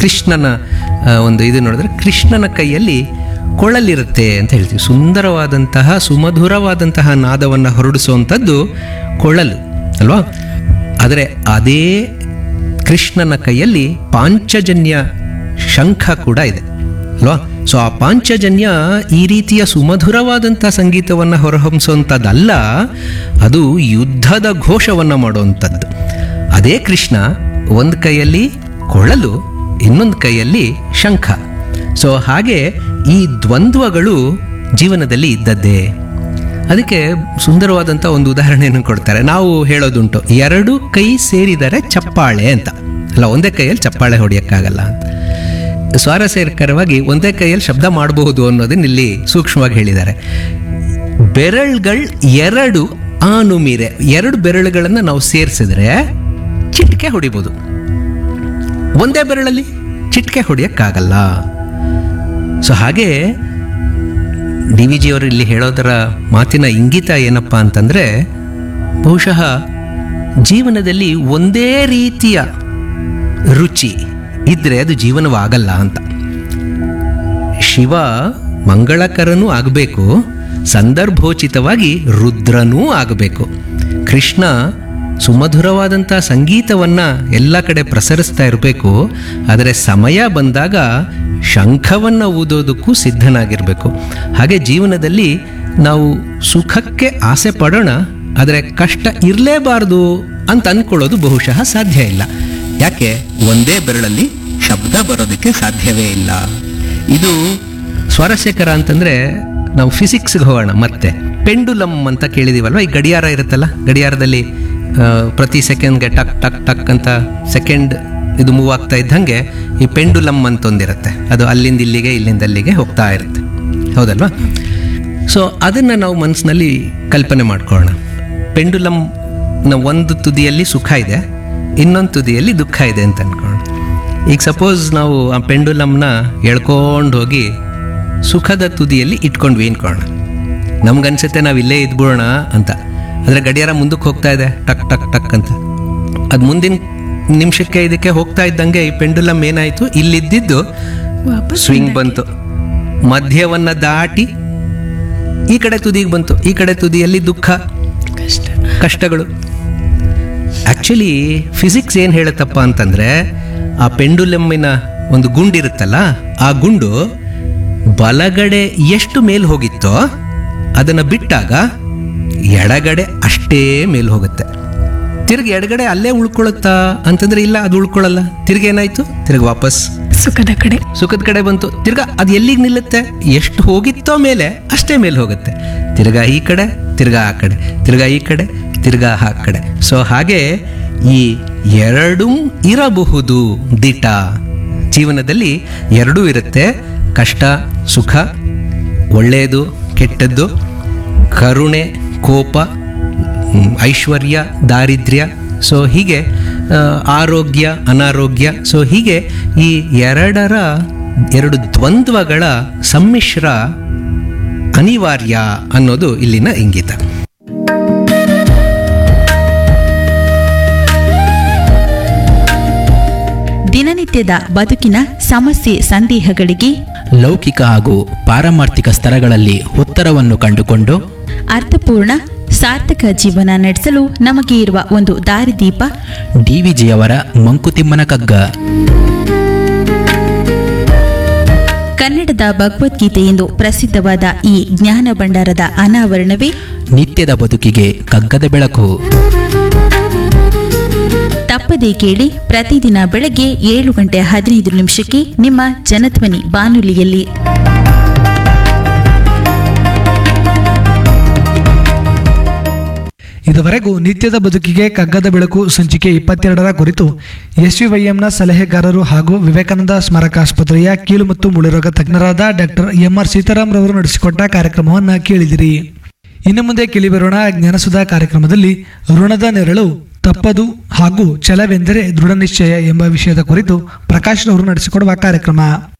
ಕೃಷ್ಣನ ಆ, ಒಂದು ಇದು ನೋಡಿದ್ರೆ ಕೃಷ್ಣನ ಕೈಯಲ್ಲಿ ಕೊಳಲಿರುತ್ತೆ ಅಂತ ಹೇಳ್ತೀವಿ ಸುಂದರವಾದಂತಹ ಸುಮಧುರವಾದಂತಹ ನಾದವನ್ನು ಹೊರಡಿಸುವಂಥದ್ದು ಕೊಳಲು ಅಲ್ವಾ ಆದರೆ ಅದೇ ಕೃಷ್ಣನ ಕೈಯಲ್ಲಿ ಪಾಂಚಜನ್ಯ ಶಂಖ ಕೂಡ ಇದೆ ಅಲ್ವಾ ಸೊ ಆ ಪಾಂಚಜನ್ಯ ಈ ರೀತಿಯ ಸುಮಧುರವಾದಂಥ ಸಂಗೀತವನ್ನು ಹೊರಹೊಮ್ಮಿಸುವಂಥದ್ದಲ್ಲ ಅದು ಯುದ್ಧದ ಘೋಷವನ್ನು ಮಾಡುವಂಥದ್ದು ಅದೇ ಕೃಷ್ಣ ಒಂದು ಕೈಯಲ್ಲಿ ಕೊಳಲು ಇನ್ನೊಂದು ಕೈಯಲ್ಲಿ ಶಂಖ ಸೊ ಹಾಗೆ ಈ ದ್ವಂದ್ವಗಳು ಜೀವನದಲ್ಲಿ ಇದ್ದದ್ದೇ ಅದಕ್ಕೆ ಸುಂದರವಾದಂಥ ಒಂದು ಉದಾಹರಣೆಯನ್ನು ಕೊಡ್ತಾರೆ ನಾವು ಹೇಳೋದುಂಟು ಎರಡು ಕೈ ಸೇರಿದರೆ ಚಪ್ಪಾಳೆ ಅಂತ ಅಲ್ಲ ಒಂದೇ ಕೈಯಲ್ಲಿ ಚಪ್ಪಾಳೆ ಹೊಡೆಯೋಕ್ಕಾಗಲ್ಲ ಅಂತ ಸ್ವಾರಸ್ಯಕರವಾಗಿ ಒಂದೇ ಕೈಯಲ್ಲಿ ಶಬ್ದ ಮಾಡಬಹುದು ಅನ್ನೋದನ್ನ ಇಲ್ಲಿ ಸೂಕ್ಷ್ಮವಾಗಿ ಹೇಳಿದ್ದಾರೆ ಬೆರಳುಗಳು ಎರಡು ಆನುಮೀರೆ ಎರಡು ಬೆರಳುಗಳನ್ನು ನಾವು ಸೇರಿಸಿದ್ರೆ ಚಿಟಿಕೆ ಹೊಡಿಬೋದು ಒಂದೇ ಬೆರಳಲ್ಲಿ ಚಿಟಿಕೆ ಹೊಡೆಯೋಕ್ಕಾಗಲ್ಲ ಸೊ ಹಾಗೆ ಡಿ ವಿ ಜಿಯವರು ಇಲ್ಲಿ ಹೇಳೋದರ ಮಾತಿನ ಇಂಗಿತ ಏನಪ್ಪ ಅಂತಂದರೆ ಬಹುಶಃ ಜೀವನದಲ್ಲಿ ಒಂದೇ ರೀತಿಯ ರುಚಿ ಇದ್ದರೆ ಅದು ಜೀವನವಾಗಲ್ಲ ಅಂತ ಶಿವ ಮಂಗಳಕರನೂ ಆಗಬೇಕು ಸಂದರ್ಭೋಚಿತವಾಗಿ ರುದ್ರನೂ ಆಗಬೇಕು ಕೃಷ್ಣ ಸುಮಧುರವಾದಂಥ ಸಂಗೀತವನ್ನು ಎಲ್ಲ ಕಡೆ ಪ್ರಸರಿಸ್ತಾ ಇರಬೇಕು ಆದರೆ ಸಮಯ ಬಂದಾಗ ಶಂಖವನ್ನು ಊದೋದಕ್ಕೂ ಸಿದ್ಧನಾಗಿರಬೇಕು ಹಾಗೆ ಜೀವನದಲ್ಲಿ ನಾವು ಸುಖಕ್ಕೆ ಆಸೆ ಪಡೋಣ ಆದರೆ ಕಷ್ಟ ಇರಲೇಬಾರ್ದು ಅಂತ ಅಂದ್ಕೊಳ್ಳೋದು ಬಹುಶಃ ಸಾಧ್ಯ ಇಲ್ಲ ಯಾಕೆ ಒಂದೇ ಬೆರಳಲ್ಲಿ ಶಬ್ದ ಬರೋದಕ್ಕೆ ಸಾಧ್ಯವೇ ಇಲ್ಲ ಇದು ಸ್ವಾರಸ್ಯಕರ ಅಂತಂದರೆ ನಾವು ಫಿಸಿಕ್ಸ್ಗೆ ಹೋಗೋಣ ಮತ್ತೆ ಪೆಂಡುಲಮ್ ಅಂತ ಕೇಳಿದೀವಲ್ವ ಈ ಗಡಿಯಾರ ಇರುತ್ತಲ್ಲ ಗಡಿಯಾರದಲ್ಲಿ ಆ, ಪ್ರತಿ ಸೆಕೆಂಡ್ಗೆ ಟಕ್ ಟಕ್ ಟಕ್ ಅಂತ ಸೆಕೆಂಡ್ ಇದು ಮೂವ್ ಆಗ್ತಾ ಇದ್ದಂಗೆ ಈ ಪೆಂಡುಲಮ್ ಅಂತ ಒಂದಿರುತ್ತೆ ಅದು ಅಲ್ಲಿಂದ ಇಲ್ಲಿಗೆ ಇಲ್ಲಿಂದ ಅಲ್ಲಿಗೆ ಹೋಗ್ತಾ ಇರುತ್ತೆ ಹೌದಲ್ವಾ ಸೊ ಅದನ್ನು ನಾವು ಮನಸ್ಸಿನಲ್ಲಿ ಕಲ್ಪನೆ ಮಾಡ್ಕೊಳ್ಳೋಣ ಪೆಂಡುಲಮ್ನ ಒಂದು ತುದಿಯಲ್ಲಿ ಸುಖ ಇದೆ ಇನ್ನೊಂದು ತುದಿಯಲ್ಲಿ ದುಃಖ ಇದೆ ಅಂತ ಅನ್ಕೊಳ್ಳೋಣ ಈಗ ಸಪೋಸ್ ನಾವು ಆ ಪೆಂಡುಲಮ್ನ ಎಳ್ಕೊಂಡು ಹೋಗಿ ಸುಖದ ತುದಿಯಲ್ಲಿ ಇಟ್ಕೊಂಡ್ವಿ ಅನ್ಕೊಳ್ಳೋಣ ನಮ್ಗನ್ಸುತ್ತೆ ನಾವು ಇಲ್ಲೇ ಇದ್ಬಿಡೋಣ ಅಂತ ಆದರೆ ಗಡಿಯಾರ ಮುಂದಕ್ಕೆ ಹೋಗ್ತಾ ಇದೆ ಟಕ್ ಟಕ್ ಟಕ್ ಅಂತ ಅದು ಮುಂದಿನ ನಿಮಿಷಕ್ಕೆ ಇದಕ್ಕೆ ಹೋಗ್ತಾ ಇದ್ದಂಗೆ ಈ ಪೆಂಡುಲಮ್ ಏನಾಯಿತು ಇಲ್ಲಿದ್ದಿದ್ದು ಸ್ವಿಂಗ್ ಬಂತು ಮಧ್ಯವನ್ನ ದಾಟಿ ಈ ಕಡೆ ತುದಿಗೆ ಬಂತು ಈ ಕಡೆ ತುದಿಯಲ್ಲಿ ದುಃಖ ಕಷ್ಟ ಕಷ್ಟಗಳು ಆ್ಯಕ್ಚುಲಿ ಫಿಸಿಕ್ಸ್ ಏನು ಹೇಳುತ್ತಪ್ಪ ಅಂತಂದರೆ ಆ ಪೆಂಡುಲಮ್ಮಿನ ಒಂದು ಗುಂಡಿರುತ್ತಲ್ಲ ಆ ಗುಂಡು ಬಲಗಡೆ ಎಷ್ಟು ಮೇಲ್ ಹೋಗಿತ್ತೋ ಅದನ್ನು ಬಿಟ್ಟಾಗ ಎಡಗಡೆ ಅಷ್ಟೇ ಮೇಲ್ ಹೋಗುತ್ತೆ ತಿರ್ಗಿ ಎಡಗಡೆ ಅಲ್ಲೇ ಉಳ್ಕೊಳುತ್ತಾ ಅಂತಂದ್ರೆ ಇಲ್ಲ ಅದು ಉಳ್ಕೊಳ್ಳಲ್ಲ ತಿರ್ಗಿ ಏನಾಯ್ತು ತಿರ್ಗಿ ವಾಪಸ್ ಸುಖದ ಕಡೆ ಸುಖದ ಕಡೆ ಬಂತು ತಿರ್ಗಾ ಅದು ಎಲ್ಲಿಗೆ ನಿಲ್ಲುತ್ತೆ ಎಷ್ಟು ಹೋಗಿತ್ತೋ ಮೇಲೆ ಅಷ್ಟೇ ಮೇಲೆ ಹೋಗುತ್ತೆ ತಿರ್ಗಾ ಈ ಕಡೆ ತಿರ್ಗಾ ಆ ಕಡೆ ತಿರ್ಗಾ ಈ ಕಡೆ ತಿರ್ಗಾ ಆ ಕಡೆ ಸೊ ಹಾಗೆ ಈ ಎರಡೂ ಇರಬಹುದು ದಿಟ ಜೀವನದಲ್ಲಿ ಎರಡೂ ಇರುತ್ತೆ ಕಷ್ಟ ಸುಖ ಒಳ್ಳೆಯದು ಕೆಟ್ಟದ್ದು ಕರುಣೆ ಕೋಪ ಹ್ಮ್, ಐಶ್ವರ್ಯ ದಾರಿದ್ರ್ಯ ಸೊ ಹೀಗೆ ಆ, ಆರೋಗ್ಯ ಅನಾರೋಗ್ಯ ಸೊ ಹೀಗೆ ಈ ಎರಡರ ಎರಡು ದ್ವಂದ್ವಗಳ ಸಮ್ಮಿಶ್ರ ಅನಿವಾರ್ಯ ಅನ್ನೋದು ಇಲ್ಲಿನ ಇಂಗಿತ ದಿನನಿತ್ಯದ ಬದುಕಿನ ಸಮಸ್ಯೆ ಸಂದೇಹಗಳಿಗೆ ಲೌಕಿಕ ಹಾಗೂ ಪಾರಮಾರ್ಥಿಕ ಸ್ತರಗಳಲ್ಲಿ ಉತ್ತರವನ್ನು ಕಂಡುಕೊಂಡು ಅರ್ಥಪೂರ್ಣ ಸಾರ್ಥಕ ಜೀವನ ನಡೆಸಲು ನಮಗೆ ಇರುವ ಒಂದು ದಾರಿದೀಪ ಡಿವಿಜಿಯವರ ಮಂಕುತಿಮ್ಮನ ಕಗ್ಗ ಕನ್ನಡದ ಭಗವದ್ಗೀತೆ ಎಂದು ಪ್ರಸಿದ್ಧವಾದ ಈ ಜ್ಞಾನ ಭಂಡಾರದ ಅನಾವರಣವೇ ನಿತ್ಯದ ಬದುಕಿಗೆ ಕಗ್ಗದ ಬೆಳಕು ತಪ್ಪದೇ ಕೇಳಿ ಪ್ರತಿದಿನ ಬೆಳಗ್ಗೆ ಏಳು ಗಂಟೆ ಹದಿನೈದು ನಿಮಿಷಕ್ಕೆ ನಿಮ್ಮ ಜನಧ್ವನಿ ಬಾನುಲಿಯಲ್ಲಿ ಇದುವರೆಗೂ ನಿತ್ಯದ ಬದುಕಿಗೆ ಕಗ್ಗದ ಬೆಳಕು ಸಂಚಿಕೆ ಇಪ್ಪತ್ತೆರಡರ ಕುರಿತು ಎಸ್ವಿವೈಎಂನ ಸಲಹೆಗಾರರು ಹಾಗೂ ವಿವೇಕಾನಂದ ಸ್ಮಾರಕ ಆಸ್ಪತ್ರೆಯ ಕೀಲು ಮತ್ತು ಮುಳುರೋಗ ತಜ್ಞರಾದ ಡಾಕ್ಟರ್ ಎಂಆರ್ ಸೀತಾರಾಮ್ ರವರು ನಡೆಸಿಕೊಟ್ಟ ಕಾರ್ಯಕ್ರಮವನ್ನು ಕೇಳಿದಿರಿ ಇನ್ನು ಮುಂದೆ ಕೇಳಿಬರೋಣ ಜ್ಞಾನಸುಧಾ ಕಾರ್ಯಕ್ರಮದಲ್ಲಿ ಋಣದ ನೆರಳು ತಪ್ಪದು ಹಾಗೂ ಛಲವೆಂದರೆ ದೃಢ ನಿಶ್ಚಯ ಎಂಬ ವಿಷಯದ ಕುರಿತು ಪ್ರಕಾಶ್ ರವರು ನಡೆಸಿಕೊಡುವ ಕಾರ್ಯಕ್ರಮ